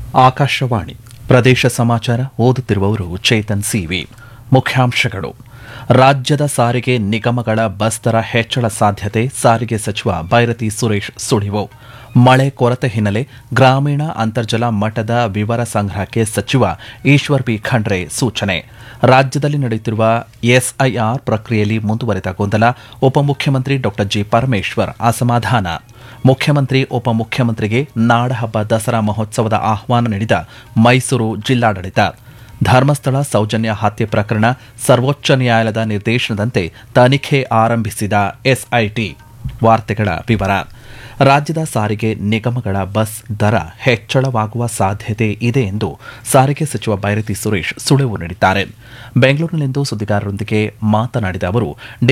ಆಕಾಶವಾಣಿ ಪ್ರದೇಶ ಸಮಾಚಾರ ಓದುತ್ತಿರುವವರು ಚೇತನ್ ಸಿವಿ ಮುಖ್ಯಾಂಶಗಳು ರಾಜ್ಯದ ಸಾರಿಗೆ ನಿಗಮಗಳ ಬಸ್ ದರ ಹೆಚ್ಚಳ ಸಾಧ್ಯತೆ ಸಾರಿಗೆ ಸಚಿವ ಬೈರತಿ ಸುರೇಶ್ ಸುಳಿವು ಮಳೆ ಕೊರತೆ ಹಿನ್ನೆಲೆ ಗ್ರಾಮೀಣ ಅಂತರ್ಜಲ ಮಟ್ಟದ ವಿವರ ಸಂಗ್ರಹಕ್ಕೆ ಸಚಿವ ಈಶ್ವರ್ ಬಿ ಖಂಡ್ರೆ ಸೂಚನೆ ರಾಜ್ಯದಲ್ಲಿ ನಡೆಯುತ್ತಿರುವ ಎಸ್ಐಆರ್ ಪ್ರಕ್ರಿಯೆಯಲ್ಲಿ ಮುಂದುವರೆದ ಗೊಂದಲ ಉಪಮುಖ್ಯಮಂತ್ರಿ ಡಾ ಜಿ ಪರಮೇಶ್ವರ್ ಅಸಮಾಧಾನ ಮುಖ್ಯಮಂತ್ರಿ ಉಪಮುಖ್ಯಮಂತ್ರಿಗೆ ನಾಡಹಬ್ಬ ದಸರಾ ಮಹೋತ್ಸವದ ಆಹ್ವಾನ ನೀಡಿದ ಮೈಸೂರು ಜಿಲ್ಲಾಡಳಿತ ಧರ್ಮಸ್ಥಳ ಸೌಜನ್ಯ ಹತ್ಯೆ ಪ್ರಕರಣ ಸರ್ವೋಚ್ಚ ನ್ಯಾಯಾಲಯದ ನಿರ್ದೇಶನದಂತೆ ತನಿಖೆ ಆರಂಭಿಸಿದ ಎಸ್ಐಟಿ ವಾರ್ತೆಗಳ ವಿವರ ರಾಜ್ಯದ ಸಾರಿಗೆ ನಿಗಮಗಳ ಬಸ್ ದರ ಹೆಚ್ಚಳವಾಗುವ ಸಾಧ್ಯತೆ ಇದೆ ಎಂದು ಸಾರಿಗೆ ಸಚಿವ ಬೈರತಿ ಸುರೇಶ್ ಸುಳಿವು ನೀಡಿದ್ದಾರೆ ಬೆಂಗಳೂರಿನಲ್ಲಿಂದು ಸುದ್ದಿಗಾರರೊಂದಿಗೆ ಮಾತನಾಡಿದ ಅವರು